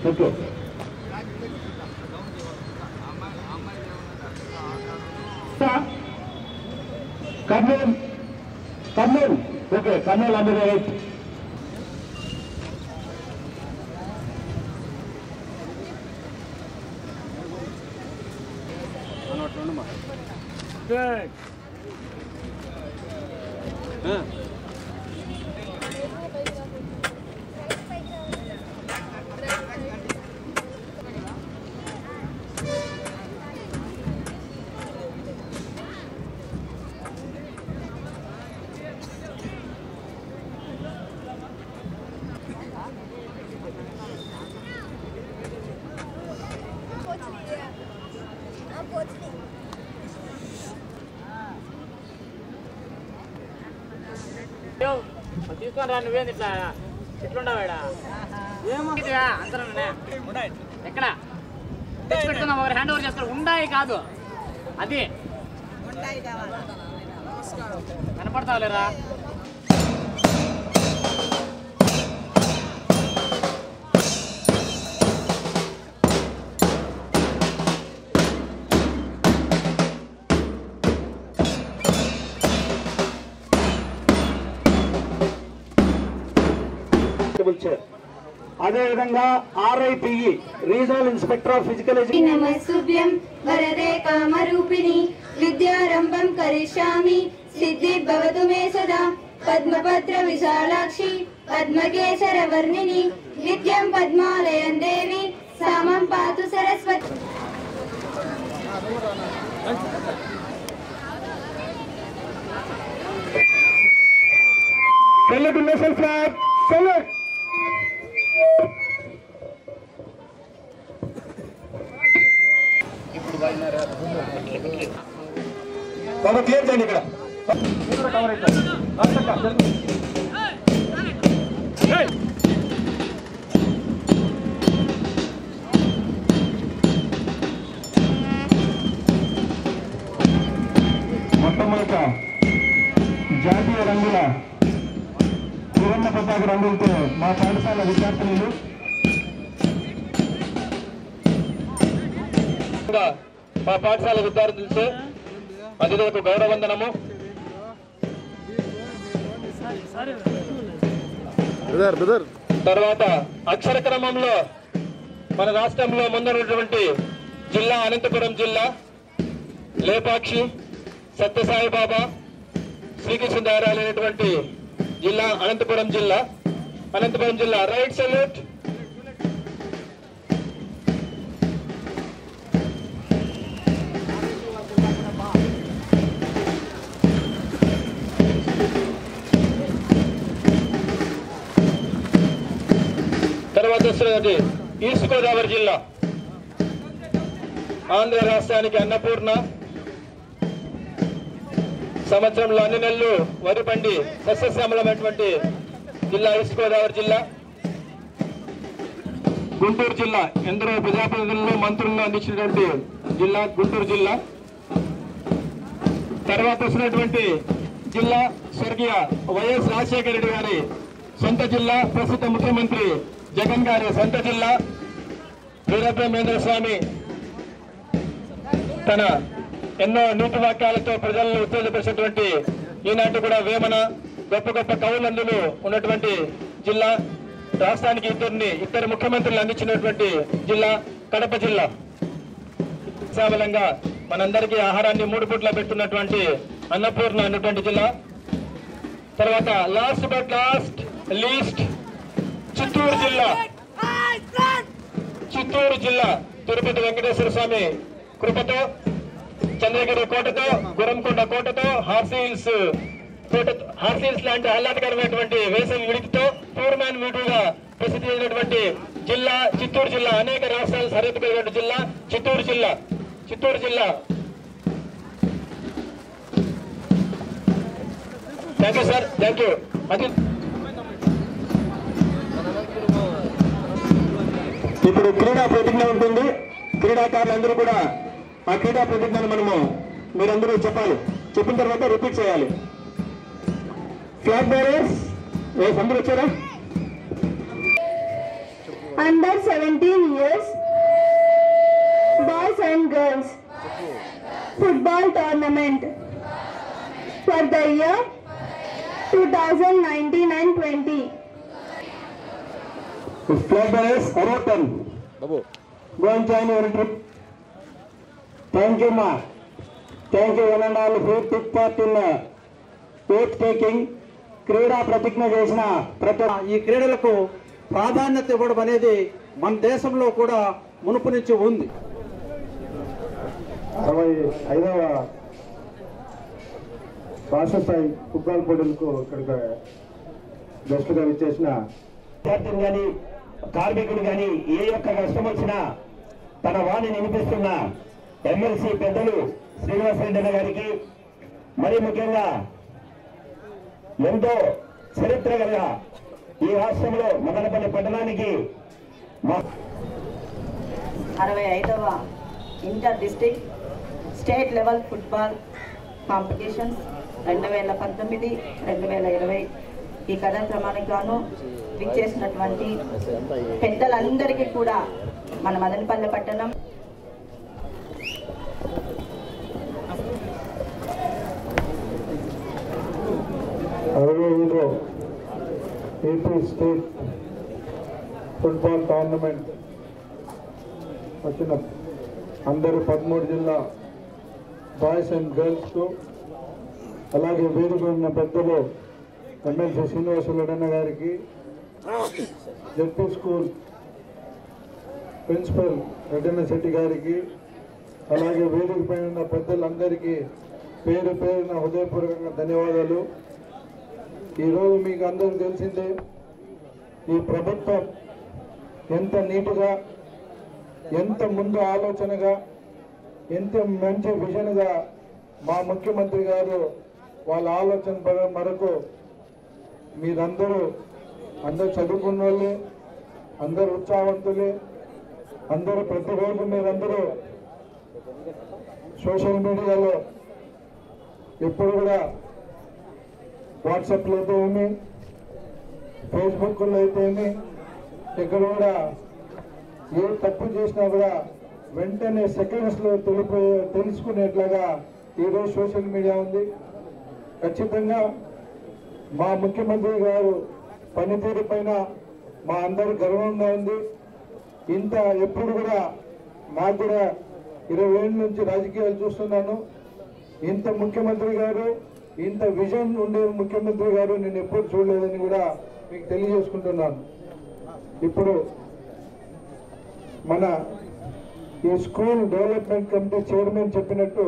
Okay Kurnool Kurnool okay Kurnool అందరూ right తీసుకొని రా నువ్వేంది ఇట్లా ఎట్లుండవాడా ఏమో అంతరానే ఎక్కడ తెచ్చి పెట్టుకుందాం ఒకరు హ్యాండ్ ఓవర్ చేస్తారు ఉండాయి కాదు అది కనపడతావులేరా కానిస్టేబుల్ చైర్ అదేవిధంగా RIPE regional inspector of physical education నమస్తుభ్యం వరదే కామరూపిణి విద్యారంభం కరిష్యామి సిద్ధి భవతు మే సదా పద్మపత్ర విశాలాక్షి పద్మకేశర వర్ణిని నిత్యం పద్మాలయం దేవి సామం పాతు Saraswati salute national flag salute బాబా క్లియర్ చేయండి ఇక్కడ కవర్ అవుతారు మొట్టమొదట జాతీయ రంగుల త్రివర్ణ పతాక రంగులతో మా పాఠశాల విద్యార్థులు మా పాఠశాల విద్యార్థులతో అది ఒక గౌరవందనము తర్వాత అక్షర క్రమంలో మన రాష్ట్రంలో ముందున్నటువంటి జిల్లా అనంతపురం జిల్లా లేపాక్షి సత్యసాయి బాబా శ్రీకృష్ణ అనేటువంటి జిల్లా అనంతపురం జిల్లా అనంతపురం జిల్లా రైట్ సెల్యూట్ తర్వాత వస్తున్నది ఈస్ట్ గోదావరి జిల్లా ఆంధ్ర రాష్ట్రానికి అన్నపూర్ణ సంవత్సరంలో అన్ని నెలలు వరి పండి సస్యశ్యామలమైనటువంటి జిల్లా ఈస్ట్ గోదావరి జిల్లా గుంటూరు జిల్లా ఎందరో ప్రజాప్రతినిధులను మంత్రులను అందించినటువంటి జిల్లా గుంటూరు జిల్లా తర్వాత వస్తున్నటువంటి జిల్లా స్వర్గీయ వైఎస్ రాజశేఖర రెడ్డి గారి సొంత జిల్లా ప్రస్తుత ముఖ్యమంత్రి జగన్ గారి సొంత జిల్లా వీరబ్రహ్మేంద్ర స్వామి తన ఎన్నో నీతి వాక్యాలతో ప్రజలను ఉత్తేజపరిచినటువంటి ఈనాటి కూడా వేమన గొప్ప గొప్ప కవులందులు ఉన్నటువంటి జిల్లా రాష్ట్రానికి ఇద్దరిని ఇద్దరు ముఖ్యమంత్రులు అందించినటువంటి జిల్లా కడప జిల్లా కేవలంగా మనందరికీ ఆహారాన్ని మూడు పూట్ల పెడుతున్నటువంటి అన్నపూర్ణ అన్నటువంటి జిల్లా తర్వాత last but last least Chittoor జిల్లా చిత్తూరు జిల్లా తిరుపతి వెంకటేశ్వర స్వామి కృపతో చంద్రగిరి కోటతో గురంకొండ కోటతో హార్సీల్స్ కోట హార్సీల్స్ లాంటి ఆహ్లాదకరమైనటువంటి వేసవి విడితితో టూర్ మ్యాన్ వీటుగా ప్రసిద్ధి చెందినటువంటి జిల్లా చిత్తూరు జిల్లా అనేక రాష్ట్రాలు సరిహద్దు కలిగిన జిల్లా చిత్తూరు జిల్లా చిత్తూరు జిల్లా thank you sir thank you అది ఇప్పుడు క్రీడా ప్రతిజ్ఞ ఉంటుంది క్రీడాకారులందరూ కూడా ఆ క్రీడా ప్రతిజ్ఞను మనము మీరందరూ చెప్పాలి చెప్పిన తర్వాత రిపీట్ చేయాలి ఫ్లాగ్ బేరర్స్ అందరూ వచ్చారా under 17 years boys and girls football tournament for the year 2019 and 20. Flag bearers, Arotan. Babu Go and join your trip. Thank you, ma. Thank you, one and all who took part in uh, oath taking. క్రీడా ప్రతిజ్ఞ చేసిన ప్రతి ఈ క్రీడలకు ప్రాధాన్యత ఇవ్వడం అనేది మన దేశంలో కూడా మునుపు నుంచి ఉంది అరవై ఐదవ రాష్ట్ర స్థాయి ఫుట్బాల్ పోటీలకు ఇక్కడికి గెస్టుగా విచ్చేసిన విద్యార్థులు కానీ కార్మికులు కానీ ఏ యొక్క కష్టం వచ్చినా తన వాణి వినిపిస్తున్న ఎమ్మెల్సీ పెద్దలు శ్రీనివాసరెడ్డి గారికి మరి ముఖ్యంగా ఎంతో చరిత్ర గల ఈ రాష్ట్రంలో మదనపల్లి పట్టణానికి మా అరవై ఐదవ inter district state level football competitions రెండు వేల పంతొమ్మిది రెండు వేల ఇరవై ఈ కార్యక్రమానికి గాను విచ్చేసినటువంటి పెద్దలందరికీ కూడా మన మదనపల్లె పట్టణం అరవై ఐదు ఏపీ స్టేట్ ఫుట్బాల్ టోర్నమెంట్ వచ్చిన అందరు పదమూడు జిల్లా బాయ్స్ అండ్ గర్ల్స్కు అలాగే వేదిక ఉన్న పెద్దలు ఎమ్మెల్సీ శ్రీనివాసులన్న గారికి జడ్పీ స్కూల్ ప్రిన్సిపల్ రెడ్డన్న శెట్టి గారికి అలాగే వేదిక పైన ఉన్న పెద్దలందరికీ పేరు పేరున హృదయపూర్వకంగా ధన్యవాదాలు ఈరోజు మీకు అందరికీ తెలిసిందే ఈ ప్రభుత్వం ఎంత నీటుగా ఎంత ముందు ఆలోచనగా ఎంత మంచి విజన్గా మా ముఖ్యమంత్రి గారు వాళ్ళ ఆలోచన పర- మేరకు మీరందరూ అందరు చదువుకున్న వాళ్ళే అందరు ఉత్సాహవంతులే అందరూ ప్రతిరోజు మీరందరూ సోషల్ మీడియాలో ఎప్పుడు కూడా వాట్సాప్లో అయితే ఏమి ఫేస్బుక్లో అయితే ఏమి ఇక్కడ కూడా ఏ తప్పు చేసినా కూడా వెంటనే సెకండ్స్లో తెలిపి తెలుసుకునేట్లాగా ఈరోజు సోషల్ మీడియా ఉంది ఖచ్చితంగా మా ముఖ్యమంత్రి గారు పనితీరు పైన మా అందరి గర్వంగా ఉంది ఇంత ఎప్పుడు కూడా నాకు కూడా ఇరవై ఏళ్ళ నుంచి రాజకీయాలు చూస్తున్నాను ఇంత ముఖ్యమంత్రి గారు ఇంత విజన్ ఉండే ముఖ్యమంత్రి గారు నేను ఎప్పుడు చూడలేదని కూడా మీకు తెలియజేసుకుంటున్నాను ఇప్పుడు మన ఈ స్కూల్ డెవలప్మెంట్ కమిటీ చైర్మన్ చెప్పినట్టు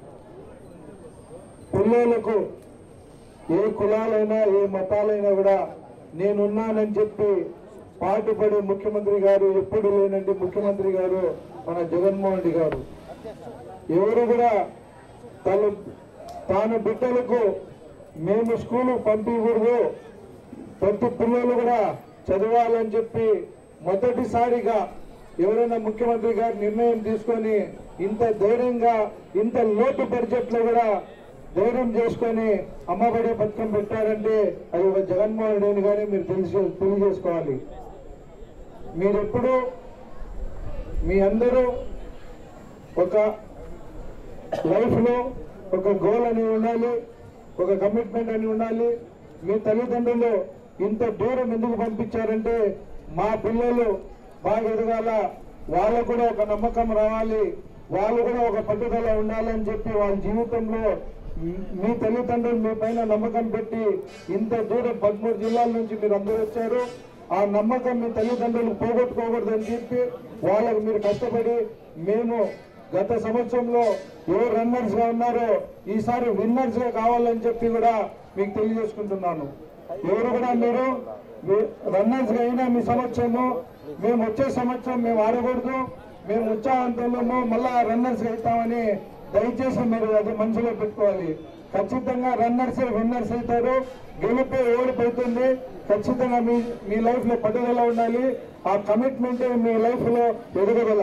పిల్లలకు ఏ కులాలైనా ఏ మతాలైనా కూడా నేనున్నానని చెప్పి పాటుపడే ముఖ్యమంత్రి గారు ఎప్పుడు లేనండి ముఖ్యమంత్రి గారు మన జగన్మోహన్ రెడ్డి గారు ఎవరు కూడా తను తాను బిడ్డలకు మేము స్కూలు పంపించకూడదు ప్రతి పిల్లలు కూడా చదవాలని చెప్పి మొదటిసారిగా ఎవరైనా ముఖ్యమంత్రి గారు నిర్ణయం తీసుకొని ఇంత ధైర్యంగా ఇంత లోటు బడ్జెట్లో కూడా ధైర్యం చేసుకొని అమ్మబడి పథకం పెట్టారంటే అది ఒక జగన్మోహన్ రెడ్డి గానే మీరు తెలిసి తెలియజేసుకోవాలి మీరెప్పుడు మీ అందరూ ఒక లైఫ్లో ఒక గోల్ అని ఉండాలి ఒక కమిట్మెంట్ అని ఉండాలి మీ తల్లిదండ్రులు ఇంత దూరం ఎందుకు పంపించారంటే మా పిల్లలు బాగా ఎదగాల వాళ్ళకు కూడా ఒక నమ్మకం రావాలి వాళ్ళు కూడా ఒక పట్టుదల ఉండాలని చెప్పి వాళ్ళ జీవితంలో మీ- మీ తల్లిదండ్రులు మీ పైన నమ్మకం పెట్టి ఇంత దూరం పదమూడు జిల్లాల నుంచి మీరు అందరూ వచ్చారు ఆ నమ్మకం మీ తల్లిదండ్రులు పోగొట్టుకోకూడదని చెప్పి వాళ్ళకు మీరు కష్టపడి మేము గత సంవత్సరంలో ఎవరు రన్నర్స్ గా ఉన్నారో ఈసారి విన్నర్స్ గా కావాలని చెప్పి కూడా మీకు తెలియజేసుకుంటున్నాను ఎవరు కూడా మీరు రన్నర్స్ గా అయినా మీ సంవత్సరము మేము వచ్చే సంవత్సరం మేము ఆడకూడదు మేము ఉత్సాహంతోనూ మళ్ళా రన్నర్స్ గా అవుతామని దయచేసి మీరు అది మనసులో పెట్టుకోవాలి ఖచ్చితంగా రన్నర్స్ విన్నర్స్ అవుతారు గెలుపే ఓడిపోతుంది ఖచ్చితంగా మీ మీ లైఫ్ లో పట్టుదల ఉండాలి ఆ కమిట్మెంట్ మీ లైఫ్ లో ఎదుగుదల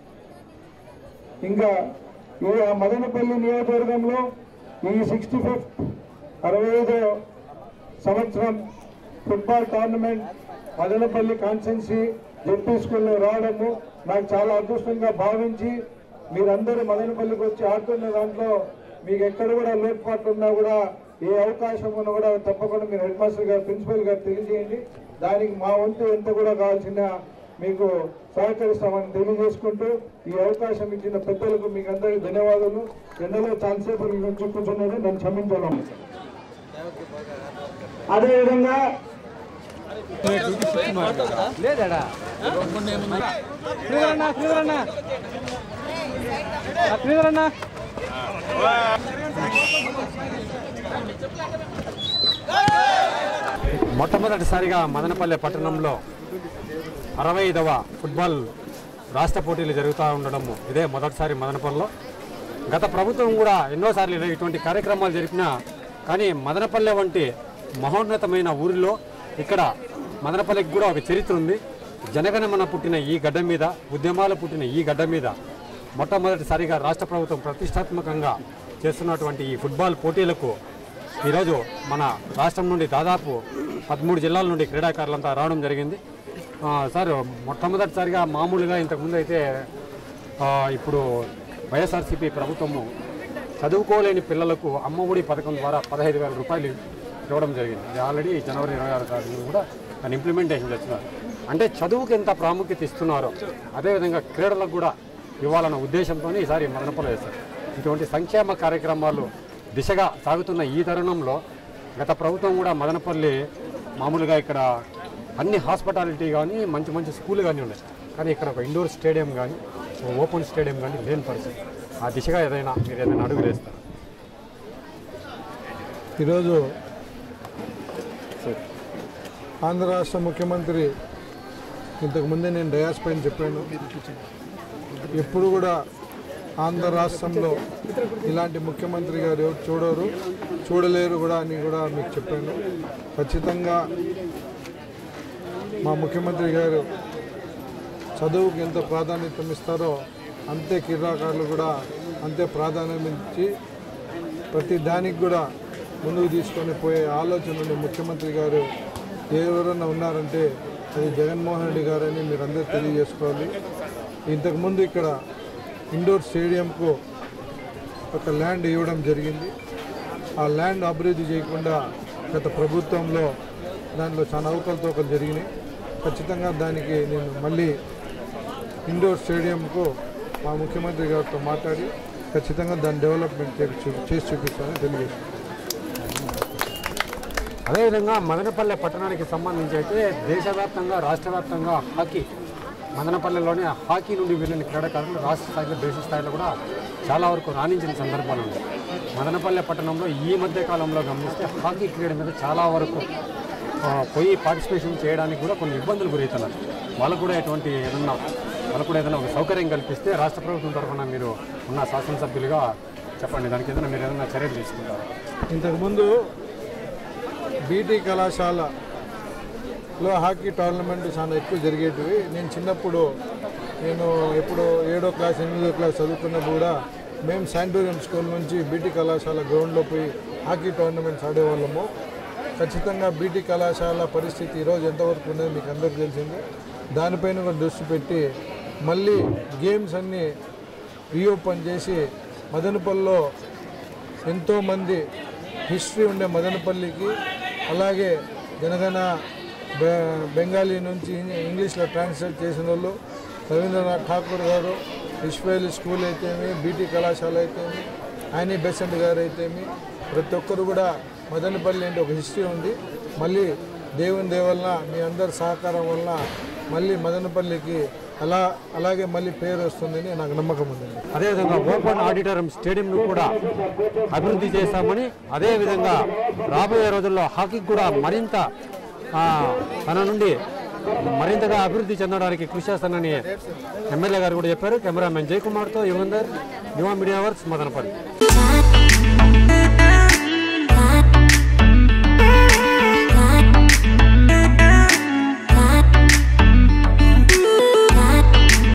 ఇంకా ఈ ఆ మదనపల్లి నియోజకవర్గంలో ఈ సిక్స్టీ ఫిఫ్త్ అరవై ఐదో సంవత్సరం football tournament Madanapalle constituency ZP స్కూల్లో రావడము నాకు చాలా అదృష్టంగా భావించి మీరందరూ మదనపల్లికి వచ్చి ఆడుతున్న దాంట్లో మీకు ఎక్కడ కూడా లోటుపాట్లు ఉన్నా కూడా ఏ అవకాశం ఉన్నా కూడా తప్పకుండా మీరు హెడ్ మాస్టర్ గారు ప్రిన్సిపల్ గారు తెలియజేయండి దానికి మా వంతు ఎంత కూడా కావాల్సిన మీకు సహకరిస్తామని తెలియజేసుకుంటూ ఈ అవకాశం ఇచ్చిన పెద్దలకు మీకు అందరికీ ధన్యవాదాలు ఎండలో చాలాసేపు నుంచి కూర్చున్నారు నన్ను క్షమించాలి అదేవిధంగా మొట్టమొదటిసారిగా మదనపల్లె పట్టణంలో అరవై ఐదవ ఫుట్బాల్ రాష్ట్ర పోటీలు జరుగుతూ ఉండడము ఇదే మొదటిసారి మదనపల్లిలో గత ప్రభుత్వం కూడా ఎన్నోసార్లు ఇలా ఇటువంటి కార్యక్రమాలు జరిపినా కానీ మదనపల్లె వంటి మహోన్నతమైన ఊరిలో ఇక్కడ మదనపల్లెకి కూడా ఒక చరిత్ర ఉంది జనగణమన పుట్టిన ఈ గడ్డ మీద ఉద్యమాలు పుట్టిన ఈ గడ్డ మీద మొట్టమొదటిసారిగా రాష్ట్ర ప్రభుత్వం ప్రతిష్టాత్మకంగా చేస్తున్నటువంటి ఈ ఫుట్బాల్ పోటీలకు ఈరోజు మన రాష్ట్రం నుండి దాదాపు పదమూడు జిల్లాల నుండి క్రీడాకారులంతా రావడం జరిగింది ఆ, సార్ మొట్టమొదటిసారిగా మామూలుగా ఇంతకుముందు అయితే ఆ, ఇప్పుడు వైఎస్ఆర్సీపీ ప్రభుత్వము చదువుకోలేని పిల్లలకు అమ్మఒడి పథకం ద్వారా పదహైదు వేల రూపాయలు ఇవ్వడం జరిగింది ఇది ఆల్రెడీ జనవరి ఇరవై ఆరు తారీఖు కూడా దాని ఇంప్లిమెంటేషన్ చేస్తున్నారు అంటే చదువుకి ఎంత ప్రాముఖ్యత ఇస్తున్నారో అదేవిధంగా క్రీడలకు కూడా ఇవ్వాలన్న ఉద్దేశంతో ఈసారి మదనపల్లి చేశారు ఇటువంటి సంక్షేమ కార్యక్రమాలు దిశగా సాగుతున్న ఈ తరుణంలో గత ప్రభుత్వం కూడా మదనపల్లి మామూలుగా ఇక్కడ అన్ని హాస్పిటాలిటీ కానీ మంచి మంచి స్కూల్ కానీ ఉన్నాయి కానీ ఇక్కడ ఒక ఇండోర్ స్టేడియం కానీ ఓ ఓపెన్ స్టేడియం కానీ లేని పరిస్థితి ఆ దిశగా ఏదైనా మీరు ఏదైనా అడుగులు వేస్తారు ఈరోజు ఆంధ్ర రాష్ట్ర ముఖ్యమంత్రి ఇంతకుముందే నేను డయాస్ పైన చెప్పాను ఎప్పుడు కూడా ఆంధ్ర రాష్ట్రంలో ఇలాంటి ముఖ్యమంత్రి గారు ఎవరు చూడరు చూడలేరు కూడా అని కూడా మీకు చెప్పాను ఖచ్చితంగా మా ముఖ్యమంత్రి గారు చదువుకు ఎంత ప్రాధాన్యత ఇస్తారో అంతే క్రీడాకారులు కూడా అంతే ప్రాధాన్యం ఇచ్చి ప్రతి దానికి కూడా ముందుకు తీసుకొని పోయే ఆలోచన ఉంది ముఖ్యమంత్రి గారు ఎవరైనా ఉన్నారంటే అది జగన్మోహన్ రెడ్డి గారని మీరు అందరూ తెలియజేసుకోవాలి ఇంతకుముందు ఇక్కడ ఇండోర్ స్టేడియంకు ఒక ల్యాండ్ ఇవ్వడం జరిగింది ఆ ల్యాండ్ అభివృద్ధి చేయకుండా గత ప్రభుత్వంలో దాంట్లో చాలా అవకలతోకలు జరిగినాయి ఖచ్చితంగా దానికి నేను మళ్ళీ ఇండోర్ స్టేడియంకు మా ముఖ్యమంత్రి గారితో మాట్లాడి ఖచ్చితంగా దాని డెవలప్మెంట్ చేసి చూ- చేసి చూపిస్తానని తెలియజేస్తాను అదేవిధంగా మదనపల్లె పట్టణానికి సంబంధించి అయితే దేశవ్యాప్తంగా రాష్ట్ర వ్యాప్తంగా హాకీ మదనపల్లెలోనే హాకీ నుండి వెళ్ళిన క్రీడాకారులు రాష్ట్ర స్థాయిలో దేశ స్థాయిలో కూడా చాలా వరకు రాణించిన సందర్భాలు ఉన్నాయి మదనపల్లె పట్టణంలో ఈ మధ్య కాలంలో గమనిస్తే హాకీ క్రీడ మీద చాలా వరకు ఆ, పోయి పార్టిసిపేషన్ చేయడానికి కూడా కొన్ని ఇబ్బందులు గురవుతున్నారు వాళ్ళకు కూడా ఎటువంటి ఏదన్నా వాళ్ళకు కూడా ఏదైనా ఒక సౌకర్యం కల్పిస్తే రాష్ట్ర ప్రభుత్వం తరఫున మీరు ఉన్న శాసనసభ్యులుగా చెప్పండి దానికి ఏదైనా మీరు ఏదైనా చర్యలు తీసుకుంటారు ఇంతకుముందు బీటీ కళాశాలలో హాకీ టోర్నమెంట్ చాలా ఎక్కువ జరిగేటివి నేను చిన్నప్పుడు నేను ఎప్పుడు ఏడో క్లాస్ ఎనిమిదో క్లాస్ చదువుకున్నప్పుడు కూడా మేము శాంటోరియం స్కూల్ నుంచి బీటీ కళాశాల గ్రౌండ్లో పోయి హాకీ టోర్నమెంట్స్ ఆడేవాళ్ళము ఖచ్చితంగా బీటీ కళాశాల పరిస్థితి ఈరోజు ఎంతవరకు ఉన్నది మీకు అందరికీ తెలిసిందే దానిపైన కూడా దృష్టి పెట్టి మళ్ళీ గేమ్స్ అన్నీ రీఓపెన్ చేసి మదనపల్లిలో ఎంతోమంది హిస్టరీ ఉండే మదనపల్లికి అలాగే జనగణ బె- బెంగాలీ నుంచి ఇంగ్- ఇంగ్లీష్లో ట్రాన్స్లేట్ చేసిన వాళ్ళు రవీంద్రనాథ్ ఠాకూర్ గారు ఇస్రాయేల్ స్కూల్ అయితేమి బీటీ కళాశాల అయితేమి యానీ బెసెంట్ గారు అయితేమి ప్రతి ఒక్కరు కూడా మదనపల్లి అంటే ఒక హిస్టరీ ఉంది మళ్ళీ దేవుని దేవలన మీ అందరి సహకారం వలన మళ్ళీ మదనపల్లికి అలా అలాగే మళ్ళీ పేరు వస్తుందని నాకు నమ్మకం ఉందండి అదేవిధంగా ఓపెన్ ఆడిటోరియం స్టేడియంను కూడా అభివృద్ధి చేశామని అదేవిధంగా రాబోయే రోజుల్లో హాకీకి కూడా మరింత ఆ, తన నుండి మరింతగా అభివృద్ధి చెందడానికి కృషి చేస్తానని ఎమ్మెల్యే గారు కూడా చెప్పారు కెమెరామెన్ జయకుమార్తో యువందర్ యువ మీడియా వర్క్స్ మదనపల్లి